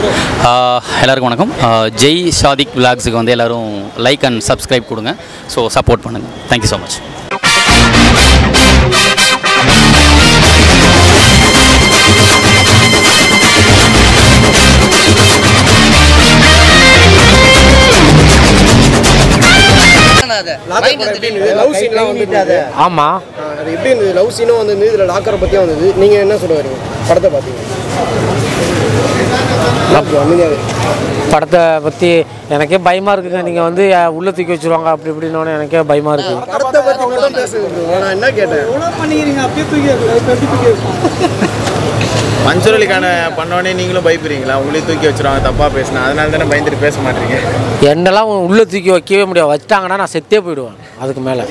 ஆஹ் எல்லாருக்கும் வணக்கம் ஆஹ் ஜெய் சாதிக் விலாக்ஸுக்கு வந்து எல்லோரும் லைக் அண்ட் சப்ஸ்கிரைப் கொடுங்க ஸோ சப்போர்ட் பண்ணுங்கள் தேங்க்யூ ஸோ மச் லவ் சீன்லாம் வந்து ஆமாம் அது எப்படி இருந்தது லவ் சீனும் வந்து இதில் லாக்கரை பற்றியும் வந்தது நீங்கள் என்ன சொல்ல வரீங்க படத்தை பார்த்தீங்க அமைதியாக படத்தை பற்றி எனக்கே பயமாக இருக்குங்க நீங்கள் வந்து அஹ், உள்ள தூக்கி வச்சுருவாங்க அப்படி இப்படின்னு எனக்கே பயமாக இருக்குது படத்தை பற்றி மட்டும் பேசுறது நான் என்ன கேட்டேன் மன்சூரலிக்கான பண்ணோடனே நீங்களும் பயப்படுறீங்களா உங்களையும் தூக்கி வச்சிருவாங்க தப்பா பேசினா அதனால தானே பயந்துட்டு பேச மாட்டீங்க என்னெல்லாம் உள்ள தூக்கி வைக்கவே முடியாது வச்சிட்டாங்கன்னா நான் செத்தே போயிடுவேன் அதுக்கு மேலே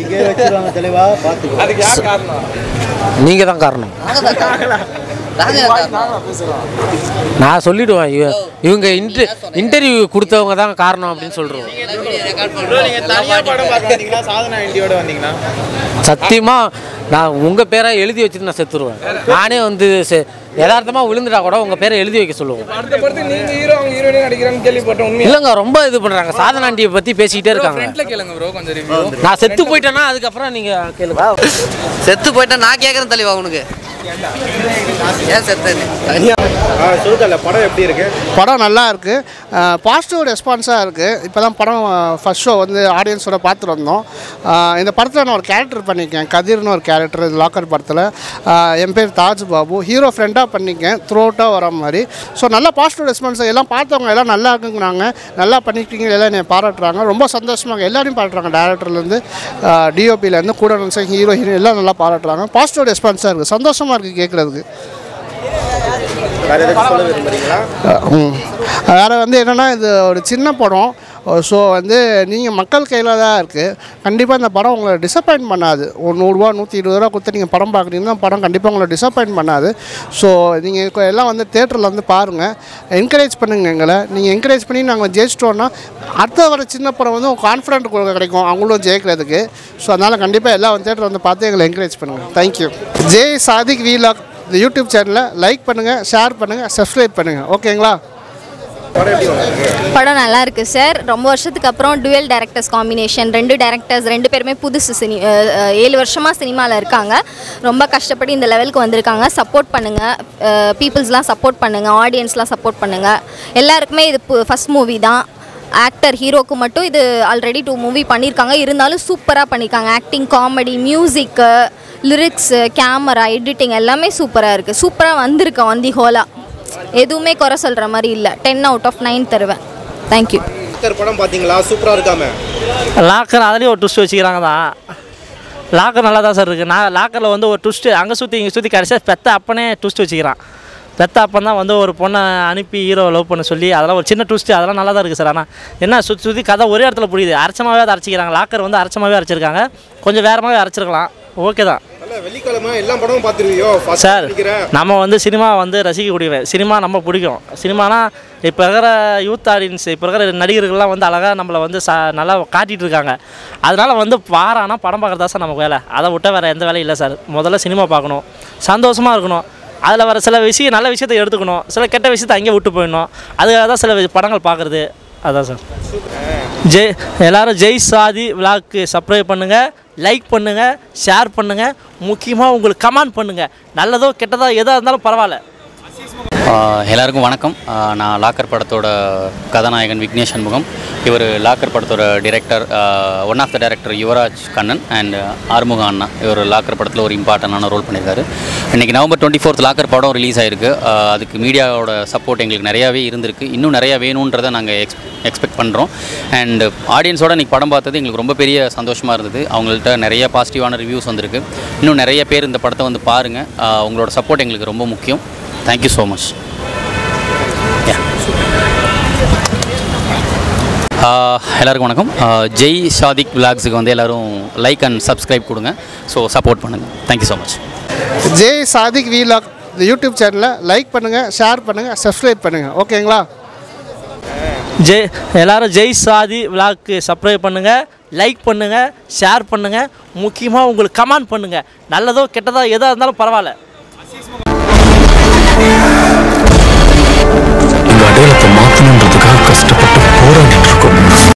நீங்கள் தான் காரணம் நான் சொல்லிடுவேன் இவ- இவங்க இன்டர் இன்டர்வியூ கொடுத்தவங்க தான் காரணம் அப்படின்னு சொல்கிறோம் நீங்க தனியா படம் பார்க்க வந்தீங்களா சாதனா இண்டியோட வந்தீங்களா சத்தியமாக நான் உங்கள் பேரை எழுதி வச்சுட்டு நான் செத்துருவேன் நானே வந்து செ- யதார்த்தமா விழுந்துட்டா கூட உங்கள் பேரை எழுதி வைக்க சொல்லுவேன் அடுத்த படத்துக்கு நீங்க ஹீரோ அவங்க ஹீரோயினே நடிக்கிறான்னு கேள்விப்பட்டோம் உண்மையா இல்லைங்க ரொம்ப இது பண்ணுறாங்க சாதனாண்டியை பற்றி பேசிக்கிட்டே இருக்காங்க ஃப்ரெண்ட்ல கேளுங்க ப்ரோ கொஞ்சம் ரிவ்யூ நான் செத்து போயிட்டேன்னா அதுக்கப்புறம் நீங்கள் கேளுங்க செத்து போயிட்டா நான் கேட்குறேன் தலைவா உனக்கு ஏன் செத்தது சொல்லுதல்ல படம் எப்படி இருக்கு படம் நல்லா இருக்குது பாசிட்டிவ் ரெஸ்பான்ஸாக இருக்குது இப்போ தான் படம் ஃபஸ்ட் ஷோ வந்து ஆடியன்ஸோட பார்த்துட்டு வந்தோம் ஆஹ் இந்த படத்தில் நான் ஒரு கேரக்டர் பண்ணியிருக்கேன் கதிர்னு ஒரு கேரக்டர் இது லாக்கர் படத்தில் ஆஹ் என் பேர் தாஜ் பாபு ஹீரோ ஃப்ரெண்டாக பண்ணியிருக்கேன் த்ரூ அவுட்டாக வர மாதிரி ஸோ நல்லா பாசிட்டிவ் ரெஸ்பான்ஸ் எல்லாம் பார்த்தவங்க எல்லாம் நல்லா இருக்குங்கிறாங்க நல்லா பண்ணியிருக்கீங்க எல்லாம் என்னை பாராட்டுறாங்க ரொம்ப சந்தோஷமாக எல்லாரையும் பாராட்டுறாங்க டேரக்டர்லேருந்து டிஓபிலேருந்து கூட நினச்ச ஹீரோ ஹீரோயின் எல்லாம் நல்லா பாராட்டுறாங்க பாசிட்டிவ் ரெஸ்பான்ஸாக இருக்குது சந்தோஷமாக இருக்குது கேட்குறதுக்கு வேற ஏதாச்சும் சொல்ல விரும்புறீங்களா ம். வேறு வந்து என்னென்னா இது ஒரு சின்ன படம் ஸோ வந்து நீங்கள் மக்கள் கையில் தான் இருக்குது கண்டிப்பாக இந்த படம் உங்களை டிசப்பாயின்ட் பண்ணாது ஒரு நூறுரூவா நூற்றி இருபது ரூபா கொடுத்து நீங்கள் படம் பார்க்குறீங்கன்னா படம் கண்டிப்பாக உங்களை டிசப்பாயின்ட் பண்ணாது ஸோ நீங்கள் எல்லாம் வந்து தேட்டரில் வந்து பாருங்கள் என்கரேஜ் பண்ணுங்கள் எங்களை நீங்கள் என்கரேஜ் பண்ணி நாங்கள் ஜெயிச்சிட்டோன்னா அடுத்த வர சின்ன படம் வந்து ஒரு கான்ஃபிடென்ட் கிடைக்கும் அவங்களும் ஜெயிக்கிறதுக்கு ஸோ அதனால் கண்டிப்பாக எல்லாம் வந்து தேட்டர் வந்து பார்த்து எங்களை என்கரேஜ் பண்ணுங்கள் தேங்க்யூ ஜெய் சாதிக் வீலாக் இந்த யூடியூப் சேனலை லைக் பண்ணுங்கள் ஷேர் பண்ணுங்கள் சப்ஸ்கிரைப் பண்ணுங்கள் ஓகேங்களா படம் நல்லா இருக்கு சார் ரொம்ப வருஷத்துக்கு அப்புறம் டுவெல் டேரக்டர்ஸ் காம்பினேஷன் ரெண்டு டேரக்டர்ஸ் ரெண்டு பேருமே புதுசு சினி அஹ், அஹ், ஏழு வருஷமாக சினிமாவில் இருக்காங்க ரொம்ப கஷ்டப்பட்டு இந்த லெவலுக்கு வந்திருக்காங்க சப்போர்ட் பண்ணுங்கள் பீப்புள்ஸ்லாம் சப்போர்ட் பண்ணுங்கள் ஆடியன்ஸ்லாம் சப்போர்ட் பண்ணுங்கள் எல்லாருக்குமே இது ஃபஸ்ட் மூவி தான் ஆக்டர் ஹீரோக்கு மட்டும் இது ஆல்ரெடி டூ மூவி பண்ணியிருக்காங்க இருந்தாலும் சூப்பராக பண்ணியிருக்காங்க acting comedy music lyrics camera editing எல்லாமே சூப்பராக இருக்குது சூப்பராக வந்திருக்கு ஆன் தி ஹோலாக எதுவுமே குறை சொல்கிற மாதிரி இல்லை டென் அவுட் ஆஃப் நைன் தருவேன் தேங்க்யூ படம் பாத்தீங்களா சூப்பரா இருக்காம லாக்கர் அதுலேயும் ஒரு ட்விஸ்ட் வச்சுக்கிறாங்க தான் லாக்கர் நல்லா தான் சார் இருக்குது நான் லாக்கரில் வந்து ஒரு ட்விஸ்ட்டு அங்கே சுற்றி இங்கே சுற்றி கடைசியாக பெத்த அப்பனே ட்விஸ்ட் வச்சுக்கிறான் பெத்த அப்பன் தான் வந்து ஒரு பொண்ணை அனுப்பி ஹீரோ லவ் பண்ண சொல்லி அதெல்லாம் ஒரு சின்ன ட்விஸ்ட்டு அதெல்லாம் நல்லா தான் இருக்குது சார் ஆனால் என்ன சுற்றி சுற்றி கதை ஒரே இடத்துல புரியுது அரைச்சமாகவே அதை அரைச்சிக்கிறாங்க லாக்கர் வந்து அரைச்சமாகவே அரைச்சிருக்காங்க கொஞ்சம் வேறமாகவே அரைச்சிருக்கலாம் ஓகே தான் நல்ல வெள்ளிக்கிழமை எல்லா படமும் பார்த்துருவியோ சார் நம்ம வந்து சினிமா வந்து ரசிக்கக்கூடியவன் சினிமா நம்ம பிடிக்கும் சினிமானா இப்போ இருக்கிற யூத் ஆடியன்ஸ் இப்போ இருக்கிற நடிகர்கள்லாம் வந்து அழகாக நம்மளை வந்து ச நல்லா காட்டிகிட்டு இருக்காங்க அதனால் வந்து வாரானா படம் பார்க்குறதா சார் நமக்கு வேலை அதை விட்டால் வேறு எந்த வேலையும் இல்லை சார் முதல்ல சினிமா பார்க்கணும் சந்தோஷமாக இருக்கணும் அதில் வர சில விஷயம் நல்ல விஷயத்தை எடுத்துக்கணும் சில கெட்ட விஷயத்தை அங்கேயே விட்டு போயிடணும் அதுக்காக தான் சில வி- படங்கள் பார்க்குறது அதான் சார் ஜெய் எல்லாரும் ஜெய் சாதி விழாக்கு சப்ஸ்கிரைப் பண்ணுங்கள் லைக் பண்ணுங்கள் ஷேர் பண்ணுங்கள் முக்கியமாக உங்களுக்கு கமெண்ட் பண்ணுங்கள் நல்லதோ கெட்டதோ எதாக இருந்தாலும் பரவாயில்ல ஆஹ் எல்லாருக்கும் வணக்கம் ஆஹ் நான் லாக்கர் படத்தோட கதாநாயகன் விக்னேஷ் சண்முகம் இவர் லாக்கர் படத்தோட director one of the director Yuvaraj Kannan and Arumuga அண்ணா இவர் லாக்கர் படத்தில் ஒரு இம்பார்ட்டண்டான ரோல் பண்ணியிருக்காரு இன்றைக்கி நவம்பர் டுவெண்ட்டி ஃபோர்த் லாக்கர் படம் ரிலீஸ் ஆயிருக்கு ஆஹ் அதுக்கு மீடியாவோட சப்போர்ட் எங்களுக்கு நிறையாவே இருந்திருக்கு இன்னும் நிறையா வேணுன்றதை நாங்கள் எக்ஸ் எக்ஸ்பெக்ட் பண்ணுறோம் அண்ட் ஆடியன்ஸோட இன்றைக்கி படம் பார்த்தது எங்களுக்கு ரொம்ப பெரிய சந்தோஷமாக இருந்தது அவங்கள்ட்ட நிறைய பாசிட்டிவான ரிவ்யூஸ் வந்திருக்கு இன்னும் நிறைய பேர் இந்த படத்தை வந்து பாருங்கள் ஆஹ் உங்களோட சப்போர்ட் எங்களுக்கு ரொம்ப முக்கியம் தேங்க்யூ ஸோ மச் எல்லாருக்கும் வணக்கம் ஆஹ் ஜெய் சாதிக் விலாக்ஸுக்கு வந்து எல்லோரும் லைக் அண்ட் சப்ஸ்கிரைப் கொடுங்க ஸோ சப்போர்ட் பண்ணுங்கள் thank you so much Jai Sadiq vlog இந்த யூடியூப் சேனலை லைக் பண்ணுங்கள் ஷேர் பண்ணுங்கள் சப்ஸ்கிரைப் பண்ணுங்கள் ஓகேங்களா ஜெய் எல்லாரும் ஜெய் சாதி விழாக்கு சப்ஸ்கிரைப் பண்ணுங்கள் லைக் பண்ணுங்கள் ஷேர் பண்ணுங்கள் முக்கியமாக உங்களுக்கு கமெண்ட் பண்ணுங்கள் நல்லதோ கெட்டதோ எதாக இருந்தாலும் பரவாயில்ல